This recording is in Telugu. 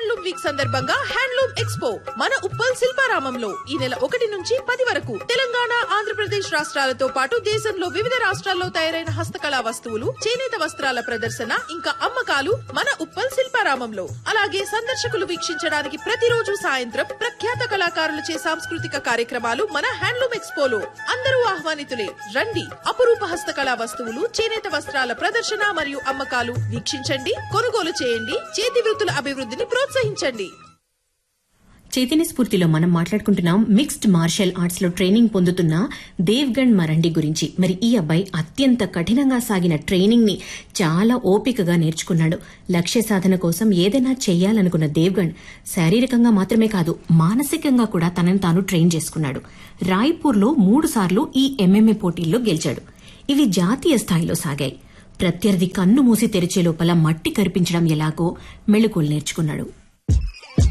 హ్యాండ్లూమ్ వీక్ సందర్భంగా హ్యాండ్లూమ్ ఎక్స్పో మన ఉప్పల్ శిల్పారామంలో ఈ నెల ఒకటి నుంచి పది వరకు తెలంగాణ ఆంధ్రప్రదేశ్ రాష్ట్రాలతో పాటు దేశంలో వివిధ రాష్ట్రాల్లో తయారైన హస్తకళా వస్తువులు చేనేత వస్త్రాల ప్రదర్శన ఇంకా అమ్మకాలు మన ఉప్పల్ శిల్పారామంలో అలాగే సందర్శకులు వీక్షించడానికి ప్రతిరోజు సాయంత్రం ప్రఖ్యాత కళాకారులచే సాంస్కృతిక కార్యక్రమాలు మన హ్యాండ్లూమ్ ఎక్స్పోలో అందరూ ఆహ్వానితులే రండి అపురూప హస్తకళా వస్తువులు చేనేత వస్త్రాల ప్రదర్శన మరియు అమ్మకాలు వీక్షించండి కొనుగోలు చేయండి చేతి వృత్తుల అభివృద్ధిని ప్రోత్సహించండి చైతన్య స్ఫూర్తిలో మనం మాట్లాడుకుంటున్నాం మిక్స్డ్ మార్షల్ ఆర్ట్స్ లో ట్రైనింగ్ పొందుతున్న దేవ్గణ్ మరండి గురించి మరి ఈ అబ్బాయి అత్యంత కఠినంగా సాగిన ట్రైనింగ్ ని చాలా ఓపికగా నేర్చుకున్నాడు లక్ష్య సాధన కోసం ఏదైనా చెయ్యాలనుకున్న దేవ్గణ్ శారీరకంగా మాత్రమే కాదు మానసికంగా కూడా తనను తాను ట్రైన్ చేసుకున్నాడు రాయ్పూర్లో మూడు సార్లు ఈ ఎంఎంఏ పోటీల్లో గెలిచాడు ఇవి జాతీయ స్థాయిలో సాగాయి ప్రత్యర్థి కన్ను మూసి తెరిచే లోపల మట్టి కరిపించడం ఎలాగో మెళుకులు నేర్చుకున్నాడు